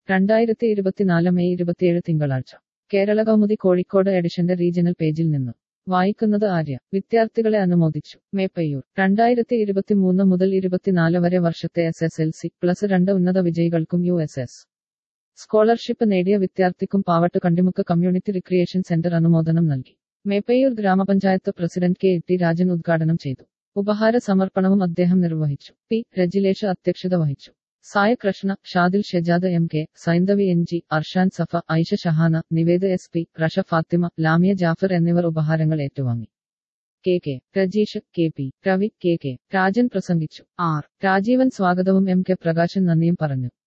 രണ്ടായിരത്തി ഇരുപത്തിനാല് മെയ് ഇരുപത്തിയേഴ് തിങ്കളാഴ്ച കേരള കൗമുദി കോഴിക്കോട് എഡിഷന്റെ റീജിയണൽ പേജിൽ നിന്ന് വായിക്കുന്നത് ആര്യ വിദ്യാർത്ഥികളെ അനുമോദിച്ചു മേപ്പയ്യൂർ രണ്ടായിരത്തി ഇരുപത്തിമൂന്ന് മുതൽ ഇരുപത്തിനാല് വരെ വർഷത്തെ S S L C plus രണ്ട് ഉന്നത വിജയികൾക്കും യു എസ് എസ് സ്കോളർഷിപ്പ് നേടിയ വിദ്യാർത്ഥിക്കും പാവട്ട് കണ്ടിമുക്ക് കമ്മ്യൂണിറ്റി റിക്രിയേഷൻ സെന്റർ അനുമോദനം നൽകി മേപ്പയ്യൂർ ഗ്രാമപഞ്ചായത്ത് പ്രസിഡന്റ് കെ ടി രാജൻ ഉദ്ഘാടനം ചെയ്തു ഉപഹാര സമർപ്പണവും അദ്ദേഹം നിർവഹിച്ചു പി രജിലേഷ് അധ്യക്ഷത വഹിച്ചു സായ Krishna Shadil ഷെജാദ് M K സൈന്ദവി N G അർഷാൻ സഫ Aisha Shahana Nived S P Rasha Fathima ലാമിയ Jafar എന്നിവർ ഉപഹാരങ്ങൾ ഏറ്റുവാങ്ങി K K Rajeesh K P Ravi K K Rajan പ്രസംഗിച്ചു ആർ രാജീവൻ സ്വാഗതവും എം കെ പ്രകാശൻ നന്ദിയും പറഞ്ഞു